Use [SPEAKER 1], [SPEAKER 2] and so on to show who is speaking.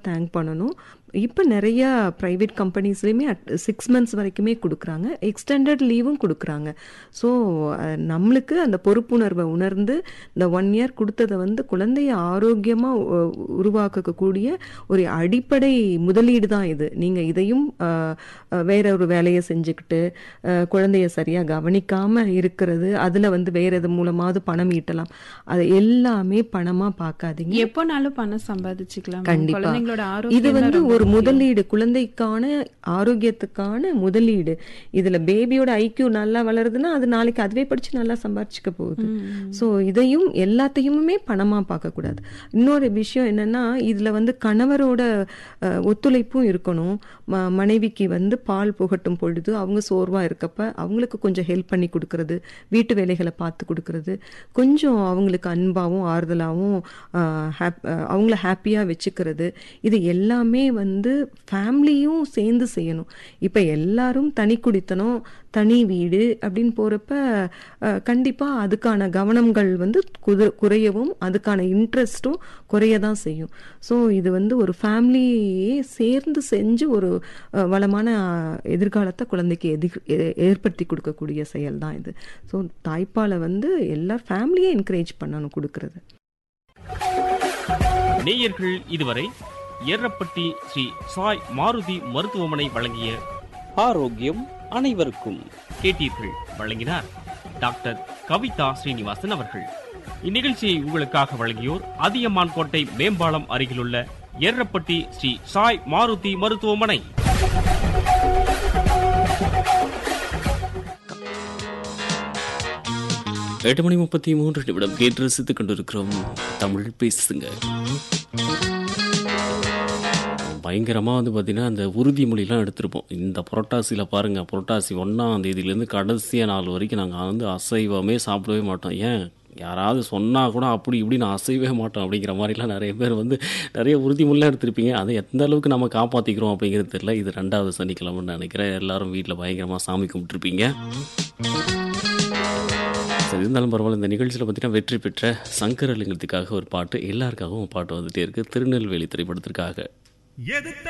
[SPEAKER 1] Thank பண்ணணும் இப்போ நிறையா ப்ரைவேட் கம்பெனிஸ்லேயுமே சிக்ஸ் மந்த்ஸ் வரைக்குமே கொடுக்குறாங்க எக்ஸ்டெண்டட் லீவும் கொடுக்குறாங்க ஸோ நம்மளுக்கு அந்த பொறுப்புணர்வை உணர்ந்து இந்த ஒன் இயர் கொடுத்ததை வந்து குழந்தைய ஆரோக்கியமாக உருவாக்கக்கூடிய ஒரு அடிப்படை முதலீடு தான் இது நீங்கள் இதையும் அஹ், அஹ், வேற ஒரு வேலையை செஞ்சுக்கிட்டு அஹ், குழந்தைய சரியாக கவனிக்காமல் இருக்கிறது அதில் வந்து வேற எது மூலமாவது பணம் ஈட்டலாம் அது எல்லாமே பணமாக பார்க்காதீங்க
[SPEAKER 2] எப்போனாலும் பணம் சம்பாதிச்சுக்கலாம்
[SPEAKER 1] கண்டிப்பா.
[SPEAKER 2] குழந்தைங்களோட
[SPEAKER 1] இது
[SPEAKER 2] ஆரோக்கியம்
[SPEAKER 1] வந்து ஒரு முதலீடு குழந்தைக்கான ஆரோக்கியத்துக்கான முதலீடு இதுல பேபியோட ஐக்கியூ நல்லா வளருதுன்னா அது நாளைக்கு அதுவே படிச்சு நல்லா சம்பாரிச்சுக்க போகுது ஸோ இதையும் எல்லாத்தையுமே பணமா பார்க்க கூடாது இன்னொரு விஷயம் என்னன்னா இதுல வந்து கணவரோட அஹ், ஒத்துழைப்பும் இருக்கணும் ம- மனைவிக்கு வந்து பால் புகட்டும் பொழுது அவங்க சோர்வா இருக்கப்ப அவங்களுக்கு கொஞ்சம் ஹெல்ப் பண்ணி கொடுக்கறது வீட்டு வேலைகளை பார்த்து கொடுக்கறது கொஞ்சம் அவங்களுக்கு அன்பாவும் ஆறுதலாகவும் ஆஹ், ஹாப்- ஆஹ், அவங்கள ஹாப்பியாக வச்சுக்கிறது இது எல்லாமே வந்து ஃபேமிலியும் சேர்ந்து செய்யணும் இப்போ எல்லாரும் தனி குடித்தனம் தனி வீடு அப்படின்னு போகிறப்ப கண்டிப்பாக அதுக்கான கவனங்கள் வந்து குது குறையவும் அதுக்கான இன்ட்ரெஸ்ட்டும் குறைய தான் செய்யும் ஸோ இது வந்து ஒரு ஃபேமிலியே சேர்ந்து செஞ்சு ஒரு அஹ், வளமான அஹ், எதிர்காலத்தை குழந்தைக்கு எதிர் ஏ- ஏற்படுத்தி கொடுக்கக்கூடிய செயல் தான் இது ஸோ தாய்ப்பாலை வந்து எல்லா ஃபேமிலியே என்கரேஜ் பண்ணணும் கொடுக்கறது
[SPEAKER 3] நேயர்கள் இதுவரை எர்ரப்பட்டி ஸ்ரீ சாய் மாருதி மருத்துவமனை வழங்கிய
[SPEAKER 4] ஆரோக்கியம் அனைவருக்கும்
[SPEAKER 3] கேட்டீர்கள் வழங்கினார் டாக்டர் கவிதா ஸ்ரீனிவாசன் அவர்கள் இந்நிகழ்ச்சியை உங்களுக்காக வழங்கியோர் அதியமான் கோட்டை மேம்பாலம் அருகிலுள்ள எர்ரப்பட்டி ஸ்ரீ சாய் மாருதி மருத்துவமனை
[SPEAKER 4] எட்டு மணி முப்பத்தி மூன்று நிமிடம் கேட்டு ரசித்துக் கொண்டிருக்கிறோம் தமிழ் பேசுங்க பயங்கரமாக வந்து பார்த்தீங்கன்னா அந்த உறுதிமொழிலாம் எடுத்திருப்போம் இந்த புரட்டாசியில் பாருங்கள் புரட்டாசி ஒன்றாம் தேதியிலேருந்து கடைசியாக நாள் வரைக்கும் நாங்கள் வந்து அசைவமே சாப்பிடவே மாட்டோம் ஏன் யாராவது சொன்னால் கூட அப்படி இப்படி நான் அசைவே மாட்டோம் அப்படிங்கிற மாதிரிலாம் நிறைய பேர் வந்து நிறைய உறுதிமொழிலாம் எடுத்திருப்பீங்க அதை எந்த அளவுக்கு நம்ம காப்பாற்றிக்கிறோம் அப்படிங்கிறது தெரியல இது ரெண்டாவது சனிக்கிழமைன்னு நினைக்கிறேன் எல்லாரும் வீட்டில் பயங்கரமாக சாமி கும்பிட்டுருப்பீங்க சரி இருந்தாலும் பரவாயில்ல இந்த நிகழ்ச்சியில் பார்த்தீங்கன்னா வெற்றி பெற்ற சங்கரலிங்கத்துக்காக ஒரு பாட்டு எல்லாருக்காகவும் ஒரு பாட்டு வந்துட்டே இருக்கு திருநெல்வேலி திரைப்படத்திற்காக
[SPEAKER 5] எதிர்த்த